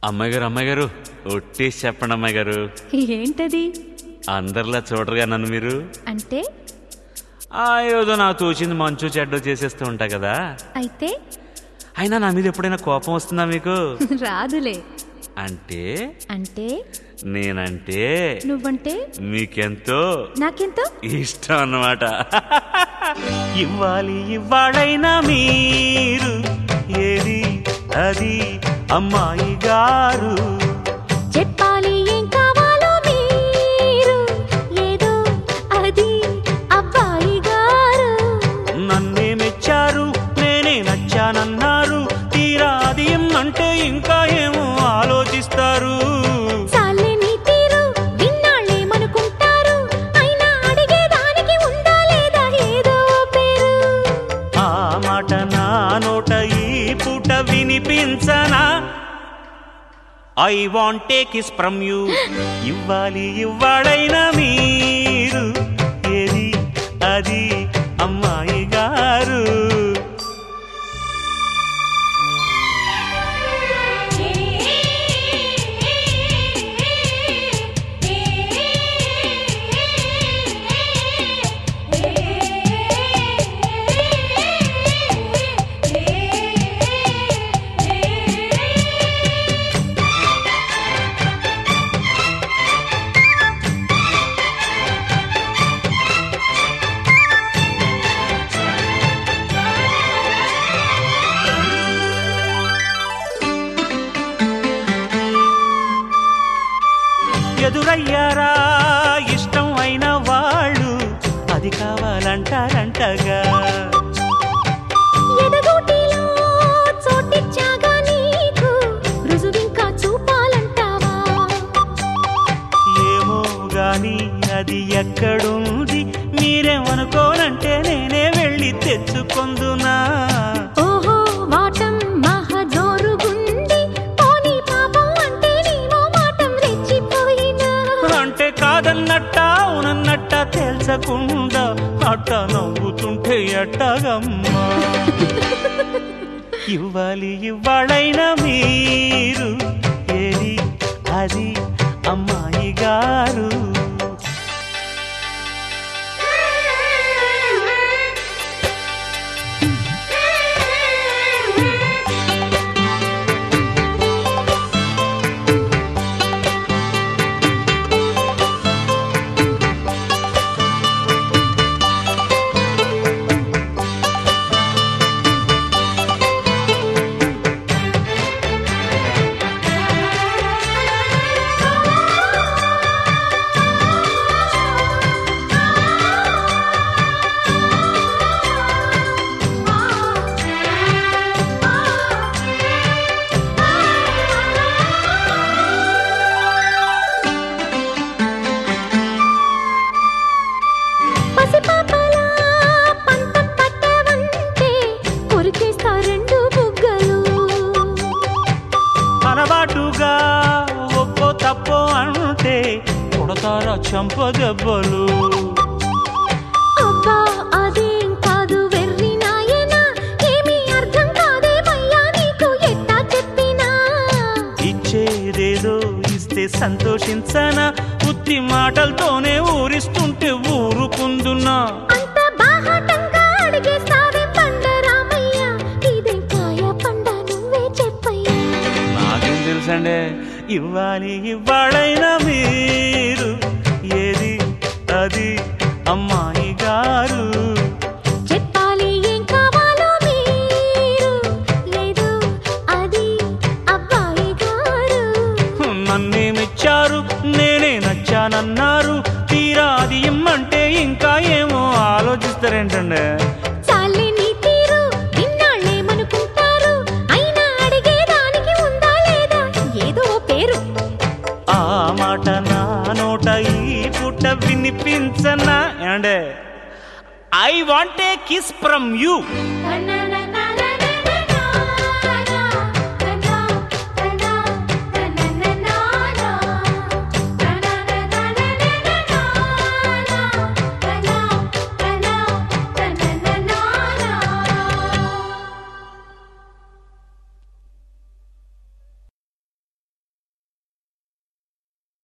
అమ్మాయి గారు అమ్మాయి గారు ఒట్టేసి చెప్పండి అమ్మాయి గారు ఏంటది అందరిలా చూడరుగా నన్ను మీరు అంటే ఆ ఏదో నాకు తోచింది మంచు చెడ్డో చేసేస్తూ ఉంటా కదా అయితే అయినా నా మీద ఎప్పుడైనా కోపం వస్తుందా మీకు రాదులే అంటే అంటే నేనంటే నువ్వంటే మీకెంతో నాకెంతో ఇష్టం అన్నమాట ఇవ్వాలి ఇవ్వాలైనా మీరు ఏది అది అమ్మాయి గారు చెప్పాలి ఏం కావాలో మీరు ఏదో అది అబ్బాయి గారు నన్నే మెచ్చారు నేనే నచ్చానన్నారు తీరా అది అంటే ఇంకా ఏమో ఆలోచిస్తారు చాలే నీ తీరు విన్నాళ్ళేమనుకుంటారు అయినా అడిగేదానికి ఉందా లేదా ఏదో పేరు ఆ మాట నా నోట ఈ పూట వినిపించనా I want take is from you ఇవ్వాలి ఇవ్వాడైనా మీరు ఏది అది అమ్మాయి గారు ఎదురయ్యారా ఇష్టం అయిన వాళ్ళు అది కావాలంటారంటగా ఎదగోటిలో చోటిచ్చాగా నీకు రుజువింకా చూపాలంటావా ఏమో గాని అది ఎక్కడుంది మీరేమనుకోనంటే నేనే వెళ్ళి తెచ్చుకొందునా ఓహో వాటం మహజోరుగుంది పోనీ పాపం అంటే నీవో మాటం రెచ్చిపోయినా అంటే కాదన్నట్ట అవునన్నట్ట తెలుసకుండా అట్ట నవ్వుతుంటే ఎట్టగమ్మా ఇవ్వాలి ఇవ్వాలైనా మీరు ఏది అది అమ్మాయి గారు పసిపాపలా పంతం పట్టవంటే కొరికేస్తా రెండు బుగ్గలు అలవాటుగా ఒప్పో తప్పో అంటే కొడతారా చంప దెబ్బలు అబ్బా అదేం కాదు వెర్రి నాయనా ఏమీ అర్థం కాదేమయ్యా నీకు ఎట్టా చెప్పినా ఇచ్చేదేదో ఇస్తే సంతోషించనా ఉత్తి మాటలతోనే ఊరిస్తుంటే ఊరుకుందున్నా అంత బాహాటంగా అడిగేస్తావే పండరామయ్య ఇదేం కాయ పండ నువ్వే చెప్పయ్యా నాకేం తెలుసండి ఇవ్వాలి ఇవ్వాలైనా మీరు ఏది అది అమ్మాయి గారు చెప్పాలి ఏం కావాలో మీరు లేదు అది అబ్బాయి గారు నన్నే మెచ్చారు నేనే నచ్చానన్నారు తీరా అది ఇమ్మంటే ఇంకా ఏమో ఆలోచిస్తారేంటండి చాలే నీ తీరు విన్నాళ్ళేమనుకుంటారు అయినా అడిగేదానికి ఉందా లేదా ఏదో ఓ పేరు ఆ మాట నా నోట ఈ పుట్ట వినిపించనా ఏమండే I want a kiss from you Kannada